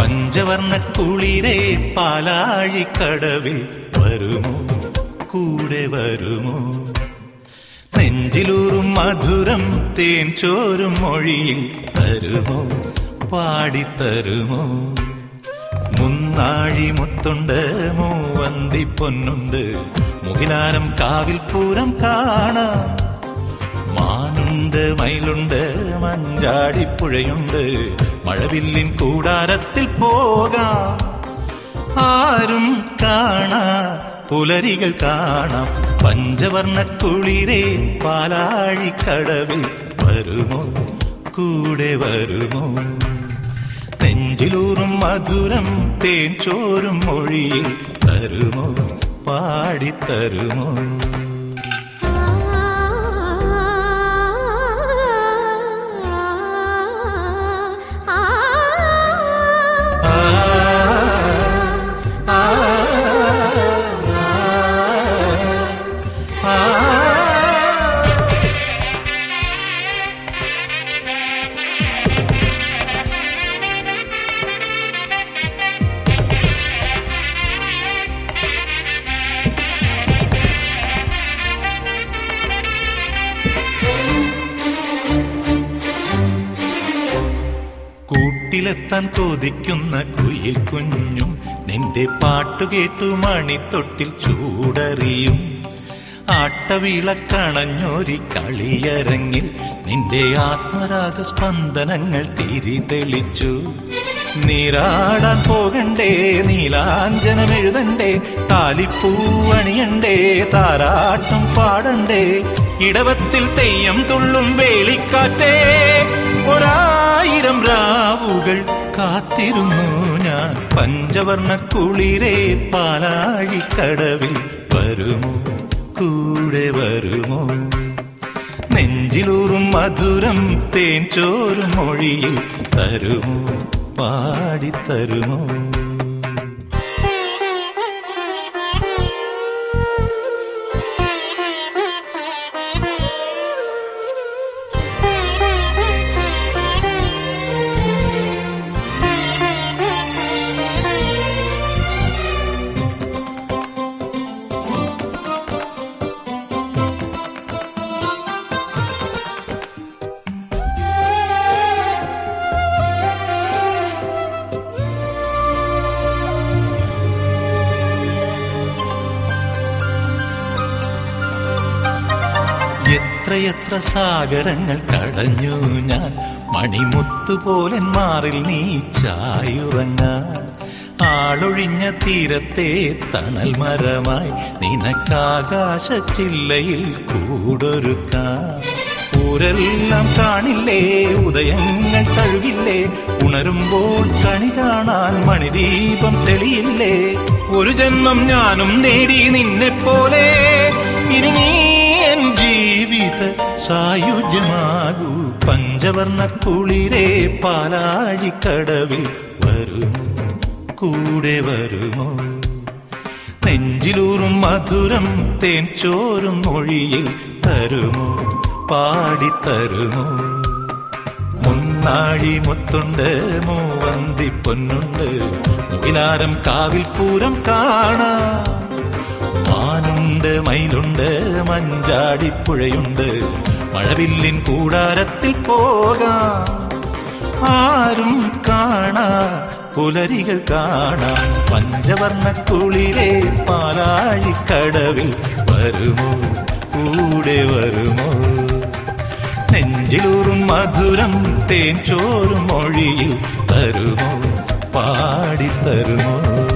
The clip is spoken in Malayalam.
പഞ്ചവർണ്ണ കുളിരേ പാലാഴിക്കടവിൽ വരുമോ കൂടെ വരുമോ നെഞ്ചിലൂറും മധുരം തേൻ ചോരും മൊഴിയിൽ തരുമോ പാടിത്തരുമോ മുന്നാഴി മുത്തുണ്ട് മൂവന്തി പൊന്നുണ്ട് മുഹിലാരം കാവിൽ പൂരം കാണാം മാനുണ്ട് മയിലുണ്ട് മഞ്ചാടിപ്പുഴയുണ്ട് മഴവില്ലിൻ കൂടാരത്തിൽ പോകാം ആരും കാണാ പുലരികൾ കാണാം പഞ്ചവർണ്ണ കുളിരേ പാലാഴിക്കടവിൽ വരുമോ കൂടെ വരുമോ നെഞ്ചിലൂറും മധുരം തേൻ ചോരും മൊഴിയിൽ തരുമോ പാടിത്തരുമോ ആ, ആ, ആ, ആ. കൂട്ടിലെത്താൻ കൊതിക്കുന്ന കുയിൽ കുഞ്ഞും നിന്റെ പാട്ടു കേട്ടു മണിത്തൊട്ടിൽ ചൂടറിയും ആട്ടവിളക്കണഞ്ഞൊരി കളിയരങ്ങിൽ നിന്റെ ആത്മരാഗ സ്പന്ദനങ്ങൾ തിരിതെളിച്ചു നീരാടാൻ പോകണ്ടേ നീലാഞ്ജനമെഴുതണ്ടേ താലിപ്പൂവണിയണ്ടേ താരാട്ടം പാടണ്ടേ ഇടവത്തിൽ തെയ്യം തുള്ളും വേളിക്കാറ്റേ ഒരായിരം രാവുകൾ കാത്തിരുന്നു ഞാൻ പഞ്ചവർണ്ണ കുളിരേ പാലാഴിക്കടവിൽ വരുമോ കൂടെ വരുമോ നെഞ്ചിലൂറും മധുരം തേൻ ചോരും മൊഴിയിൽ തരുമോ പാടിത്തരുമോ എത്രയെത്ര സാഗരങ്ങൾ കടഞ്ഞു ഞാൻ മണിമുത്തുപോലൻ മാറിൽ നീ ചായുറങ്ങാൻ ആളൊഴിഞ്ഞ തീരത്തെ തണൽ മരമായി നിനക്കാകാശ ചില്ലയിൽ കൂടൊരുക്കാം ഊരെല്ലാം കാണില്ലേ ഉദയങ്ങൾ കഴുകില്ലേ ഉണരുമ്പോൾ കണി കാണാൻ മണിദീപം തെളിയില്ലേ ഒരു ജന്മം ഞാനും നേടി നിന്നെ പോലെ ഇനി നീ എൻ ജീവിത സായുജ്യമാകൂ പഞ്ചവർണ്ണ കുളിരേ പാലാഴിക്കടവിൽ വരുമോ കൂടെ വരുമോ നെഞ്ചിലൂറും മധുരം തേൻ ചോരും മൊഴിയിൽ തരുമോ പാടിത്തരുമോ മുന്നാഴി മുത്തുണ്ട് മൂവന്തി പൊന്നുണ്ട് മുകിലാരം കാവിൽ പൂരം കാണാം മാനുണ്ട് മയിലുണ്ട് മഞ്ചാടിപ്പുഴയുണ്ട് മഴവില്ലിൻ കൂടാരത്തിൽ പോകാം ആരും കാണാ പുലരികൾ കാണാം പഞ്ചവർണ്ണ കുളിരേ പാലാഴിക്കടവിൽ വരുമോ കൂടെ വരുമോ നെഞ്ചിലൂറും മധുരം തേൻ ചോറും മൊഴിയിൽ തരുമോ പാടിത്തരുമോ